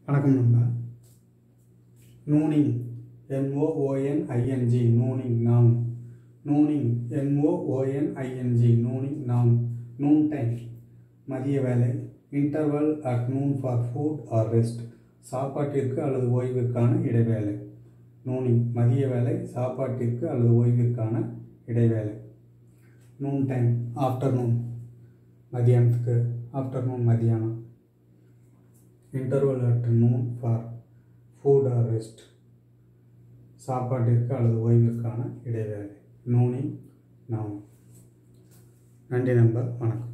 வணக்கம் நண்பா நூனிங் என்ஓஓஎன்ஐஎன்ஜி நூனிங் நாம் நூனிங் என்ஓஓஎன்ஐஎன்ஜி நூனிங் நாம் நூன் டைம் மதிய வேலை interval at noon for food or rest சாப்பாட்டிற்கு அல்லது ஓய்விற்கான இடைவேளை நூனிங் மதிய வேலை சாப்பாட்டிற்கு அல்லது ஓய்விற்கான இடைவேளை நூன் டைம் ஆஃப்டர்நூன் மதியானத்துக்கு ஆஃப்டர்நூன் மதியானம் interval at noon for food or rest சாப்பாட்டிற்கு அல்லது ஓய்விற்கான இடைவேளை நூனிங் நாம் நன்றி நண்பர் வணக்கம்